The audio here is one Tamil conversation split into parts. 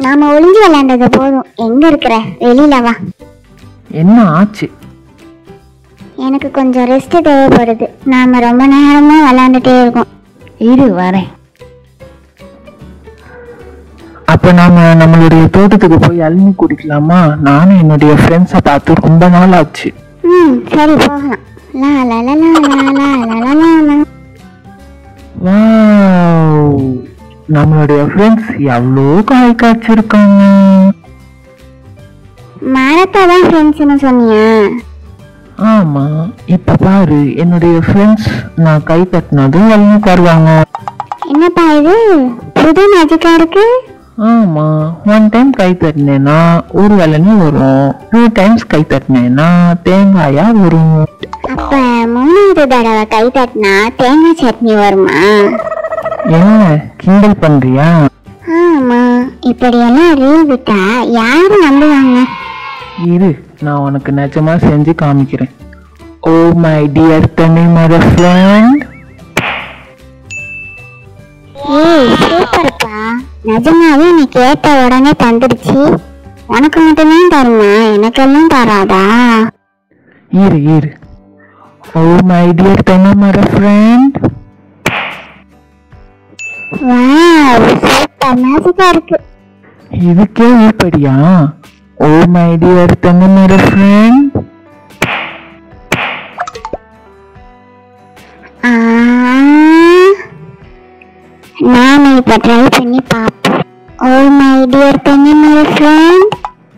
நாம ஒளிஞ்சு விளையாண்டது போதும் எங்க இருக்கிற வெளியில வா என்ன ஆச்சு எனக்கு கொஞ்சம் ரெஸ்ட் தேவைப்படுது நாம ரொம்ப நேரமா விளையாண்டுட்டே இருக்கோம் இரு வரேன் அப்ப நாம நம்மளுடைய தோட்டத்துக்கு போய் இளநீ குடிக்கலாமா நானும் என்னுடைய ஃப்ரெண்ட்ஸை பார்த்து ரொம்ப நாள் ஆச்சு ம் சரி போகலாம் லா லா லா லா லா லா லா லா லா லா வாவ் நம்மளுடைய ஃப்ரெண்ட்ஸ் எவ்வளோ காய் காய்ச்சிருக்காங்க மரத்தை தான் ஃப்ரெண்ட்ஸ்னு சொன்னியா ஆமா இப்ப பாரு என்னுடைய ஃப்ரெண்ட்ஸ் நான் கை தட்டினதும் இளநீ தருவாங்க என்னப்பா இது புது மேஜிக்கா இருக்கு ஆமா ஒன் டைம் கை தட்டினேன்னா ஒரு இளநீ வரும் டூ டைம்ஸ் கை தட்டினேன்னா தேங்காயா வரும் அப்ப மூணாவது தடவை கை தட்டினா தேங்காய் சட்னி வருமா என்ன கிண்டல் பண்றியா ஆமா இப்படியெல்லாம் ரீல் விட்டா யாரு நம்புவாங்க இரு நான் உனக்கு நிஜமா செஞ்சு காமிக்கிறேன் ஓ மை டியர் தனி மத ஃப்ரெண்ட் ஏய் சூப்பர்ப்பா நிஜமாவே நீ கேட்ட உடனே தந்துடுச்சு உனக்கு மட்டும்தான் தருமா எனக்கெல்லாம் தராதா இரு இரு ஓ மை டியர் தனி மத ஃப்ரெண்ட் வாவ் சூப்பர் மேஜிக்கா இருக்கு இதுக்கே இப்படியா ஓ மை டியர் தனி மத ஃப்ரெண்ட் ஆ, நாம இப்ப ட்ரை பண்ணி பார்ப்போம் ஓ மை டியர் தங்கமலை ஃப்ரெண்ட்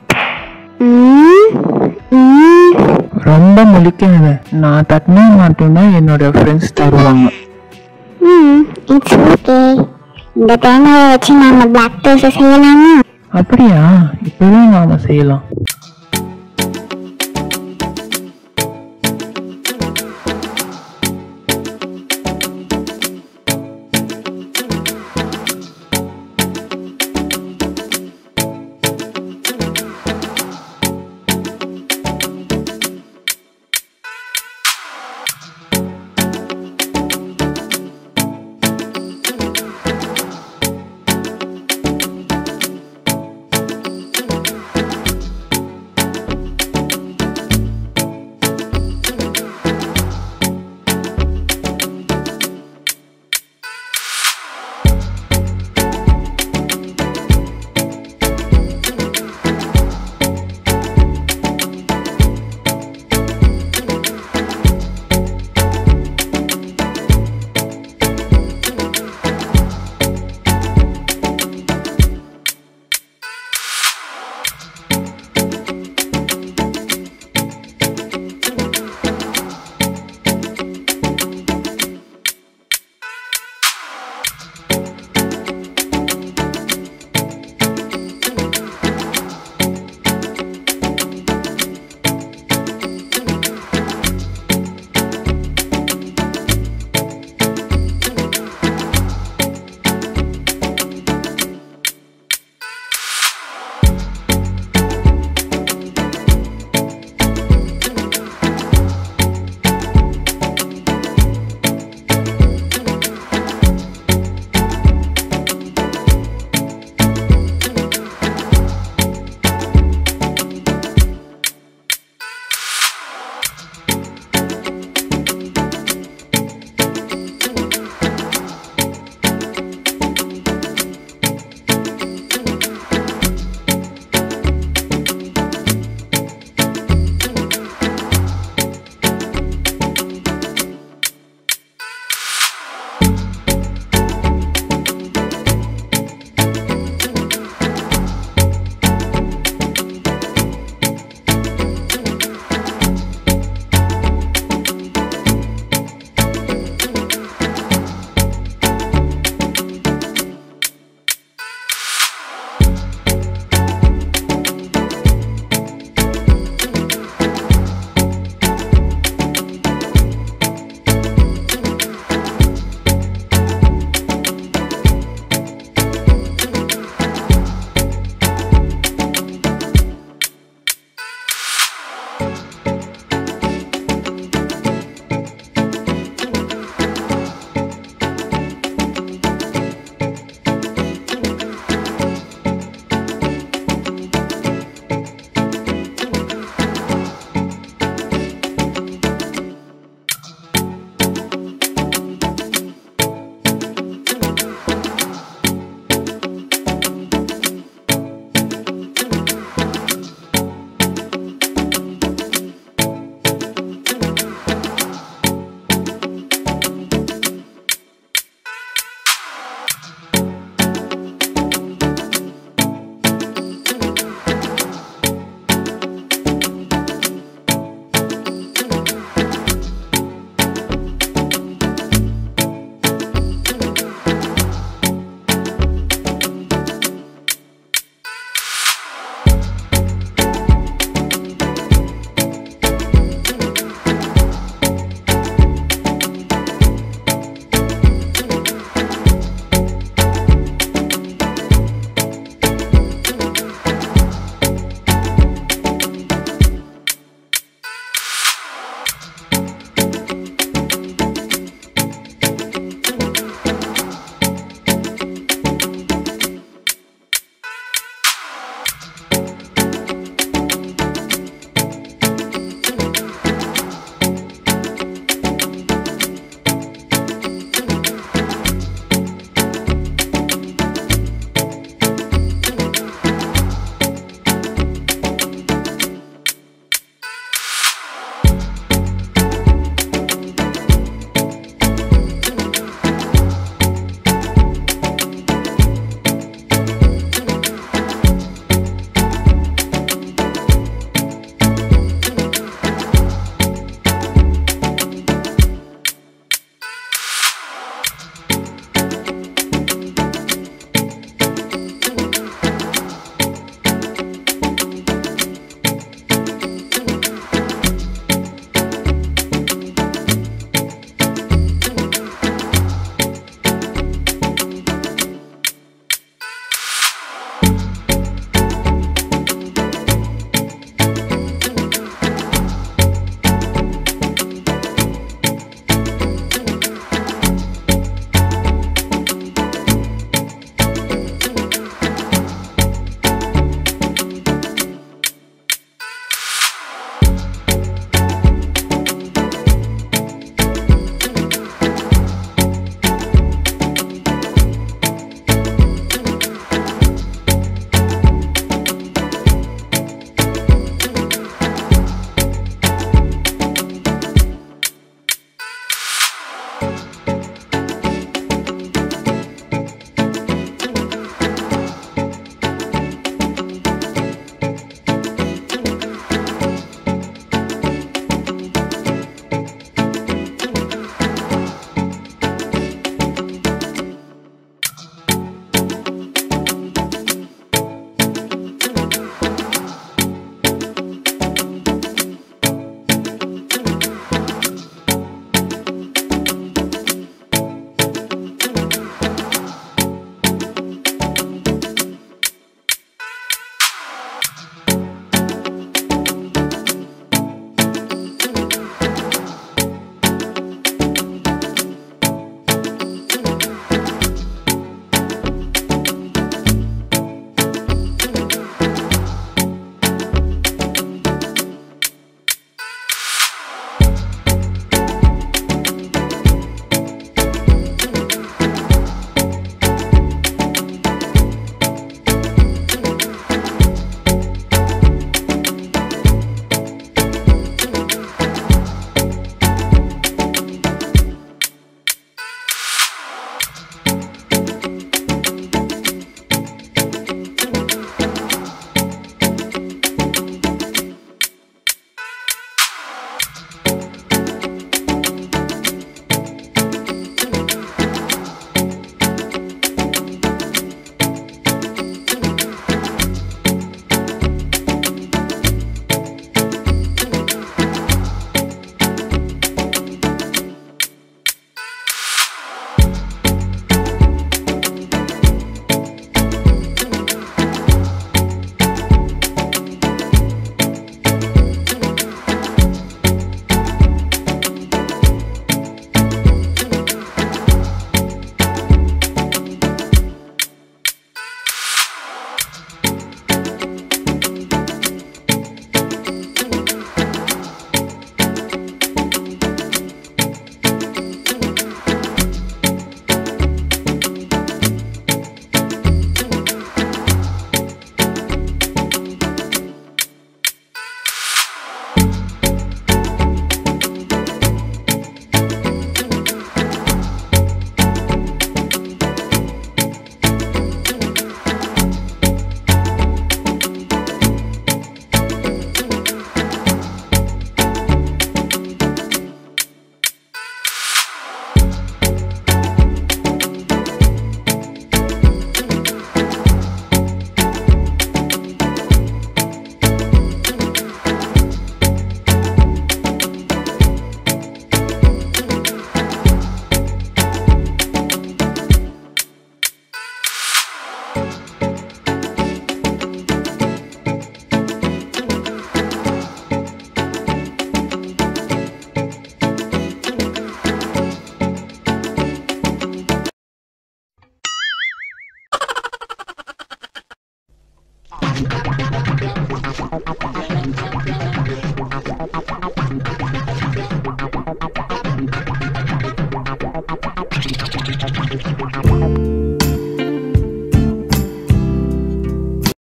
ரொம்ப முழிக்காத நான் தட்டினா மட்டும்தான் என்னோட ஃப்ரெண்ட்ஸ் தருவாங்க ம் இட்ஸ் ஓகே இந்த தேங்காயை வச்சு நாம பிளாக் தோசை செய்யலாமா அப்படியா இப்பவே நாம செய்யலாம்